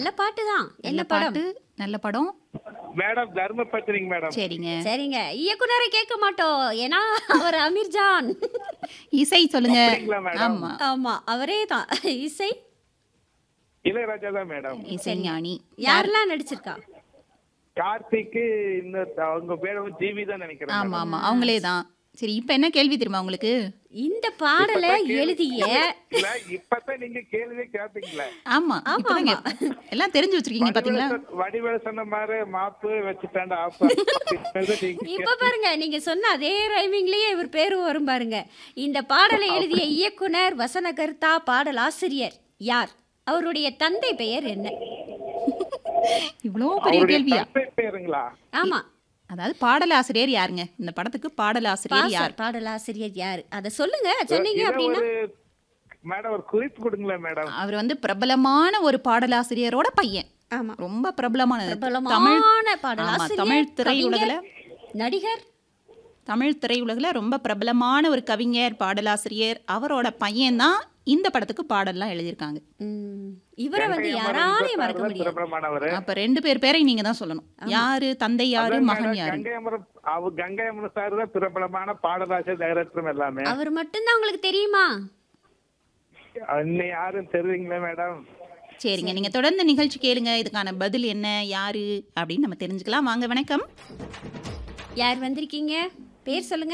நல்ல பாட்டு தான் நல்ல என்ன படம் பாட்டு நல்ல படம் மேடம் தர்ம பத்திரிங்க மேடம் சரிங்க சரிங்க இயக்குனரை கேட்க மாட்டோம் ஏன்னா அவர் அமீர்ஜான் இசை சொல்லுங்க அப்படிங்களா மேடம்? ஆமா ஆமா அவரே தான் இசை இளையராஜா தான் மேடம் இசைஞானி யாரெல்லாம் நடிச்சிருக்கா கார்த்திக்கு இன்னும் அவங்க பேர் வந்து ஜிவி தான் நினைக்கிறேன் ஆமா மேடம். ஆமா அவங்களே தான் சரி இப்போ என்ன கேள்வி தெரியுமா உங்களுக்கு இந்த பாடலை இப்பதான் கேள்வி- எழுதிய இல்ல இப்பதான் நீங்க கேள்வியே கேப்பீங்களா ஆமா இப்பதாங்க எல்லாம் தெரிஞ்சு வச்சிருக்கீங்க பாத்தீங்களா வடிவேல சொன்ன மாதிரி மாப்பு வச்சுட்டாண்டா ஆப் இப்ப பாருங்க நீங்க சொன்ன அதே ரைமிங்லயே இவர் பேரு வரும் பாருங்க இந்த பாடலை எழுதிய இயக்குனர் வசனகர்த்தா பாடல் ஆசிரியர் யார் அவருடைய தந்தை பெயர் என்ன இவ்வளோ பெரிய கேள்வியா பேருங்களா ஆமா அதாவது பாடலாசிரியர் யாருங்க இந்த படத்துக்கு பாடலாசிரியர் யார் பாச- பாடல் ஆசிரியர் யார் அத சொல்லுங்க சொன்னீங்க இதை அப்படின்னா ஒரு மேடம் ஒரு குறிப்பு கொடுங்களேன் மேடம் அவர் வந்து பிரபலமான ஒரு பாடலாசிரியரோட பையன் ஆமா ரொம்ப பிரபலமானது தமிழ் பிரபலமான பாடல் ஆமா, ஆசிரியர், தமிழ் திரையுலகில கவிஞர், நடிகர் தமிழ் திரையுலகில் ரொம்ப பிரபலமான ஒரு கவிஞர் பாடலாசிரியர் அவரோட பையன் தான் இந்த படத்துக்கு பாடல்லாம் எழுதியிருக்காங்க ம், இவரை வந்து யாராலையும் மறக்க முடியாது பிரபலமானவர் அப்ப ரெண்டு பேர் பேரையும் நீங்க தான் சொல்லணும் யாரு தந்தை யாரு மகன் யாரு கங்கையமரம் அவர் கங்கையமரம் சார் தான் பிரபலமான பாடலாசிரியர் டைரக்டரும் எல்லாமே அவர் மட்டும்தான் உங்களுக்கு தெரியுமா இன்னும் யாரும் தெரியுங்களா மேடம் சரிங்க நீங்க தொடர்ந்து நிகழ்ச்சி கேளுங்க இதுக்கான பதில் என்ன யாரு அப்படின்னு நம்ம தெரிஞ்சுக்கலாம் வாங்க வணக்கம் யார் வந்திருக்கீங்க பேர் சொல்லுங்க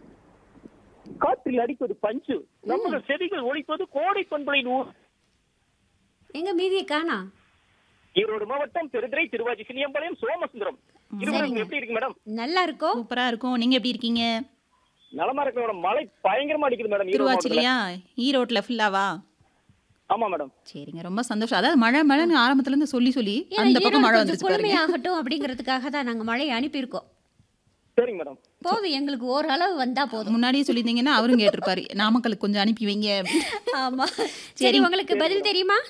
காற்றில் அடிப்பது பஞ்சு நமது செடிகள் ஒழிப்பது கோடை பண்பலை நூறு எங்க மீதியை காணா ஈரோடு மாவட்டம் பெருதுரை திருவாச்சி சிலியம்பாளையம் சோமசுந்தரம் இருவரும் எப்படி இருக்கு மேடம் நல்லா இருக்கோ சூப்பரா இருக்கும் நீங்க எப்படி இருக்கீங்க நலமா இருக்கு மேடம் மழை பயங்கரமா அடிக்குது மேடம் ஈரோடு மாவட்டத்துல. திருவாச்சிலையா ஈரோட்ல ஃபுல்லாவா ஆமா மேடம் சரிங்க ரொம்ப சந்தோஷம் அதாவது மழை மழைன்னு ஆரம்பத்துல இருந்து சொல்லி சொல்லி ஏன்னா அந்த பக்கம் ஈரோடு மழை கொஞ்சம் வந்துச்சு பாருங்க குளுமையாகட்டும் அப்படிங்கிறதுக்காக தான் நாங்க மழையை அனுப்பியிருக்கோம் சரிங்க மேடம் போதும் எங்களுக்கு ஓரளவு வந்தா போதும் முன்னாடியே சொல்லியிருந்தீங்கன்னா அவரும் கேட்டிருப்பாரு நாமக்கலுக்கு கொஞ்சம் அனுப்பி வைங்க ஆமா சரி உங்களுக்கு பதில் தெரியுமா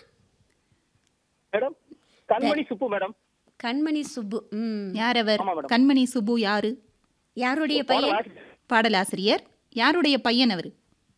மேடம் கண்மணி சுப்பு மேடம் கண்மணி சுப்பு ம் யார் அவர் ஆமா, மேடம். கண்மணி சுப்பு யாரு யாருடைய பையன் பாடலாசிரியர் யாருடைய பையன் அவர்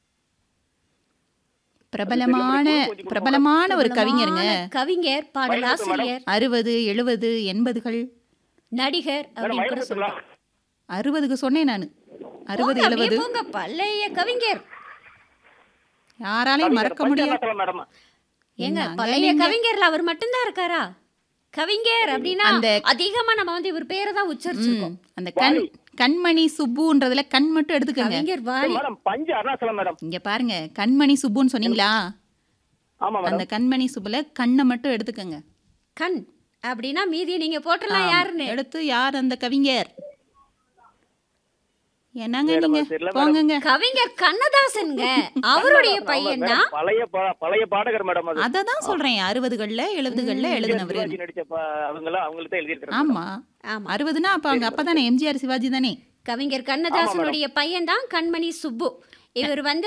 பிரபலமான பிரபலமான ஒரு கவிஞருங்க பிரபலமான கவிஞர் பாடல் ஆசிரியர் அறுபது எழுபது எண்பதுகள் நடிகர் மேடம் அப்படின்னு கூட வயசு சொல்லலாம் அறுபதுக்கு சொன்னேன் நான் அறுபது போங்க, அப்படியே எழுபது போங்க பழைய கவிஞர் யாராலையும் மறக்க முடியாது மேடம் ஏங்க என்னங்க பழைய நீங்க? கவிஞர்ல அவர் மட்டும்தான் இருக்காரா கவிஞர் அப்படின்னா அந்த- அதிகமா நம்ம வந்து இவர் பேரை தான் உச்சரிச்சிருக்கோம் ம், அந்த கண் கண்மணி சுப்புன்றதுல கண் மட்டும் எடுத்துக்கோங்க கவிஞர் வாலி மேடம் பஞ்சு அருணாச்சலம் மேடம் இங்க பாருங்க கண்மணி சுப்புன்னு சொன்னீங்களா ஆமா அந்த மேடம் கண்மணி சுப்புல கண்ணை மட்டும் எடுத்துக்கோங்க கண் அப்படின்னா மீதியை நீங்க போட்டுலாம் ஆமா. யாருன்னு எடுத்து யார் அந்த கவிஞர் என்னங்க மேடம், நீங்க அது தெரியல மேடம். போங்கங்க கவிஞர் கண்ணதாசனுங்க அவருடைய பையன் தான் மேடம், பழைய பா- பழைய பாடகர் மேடம் அது அதை தான் சொல்றேன் அறுபதுகள்ல எழுபதுகள்ல எழுதினவர் சிவாஜி நடிச்ச பா- அவங்கெல்லாம் அவங்களுக்கு தான் எழுதியிருக்காங்க ஆமா ஆமா அறுபதுனா அப்ப அங்க அப்பதானே எம்ஜிஆர் சிவாஜி தானே கவிஞர் கண்ணதாசனுடைய பையன் தான் கண்மணி சுப்பு இவர் வந்து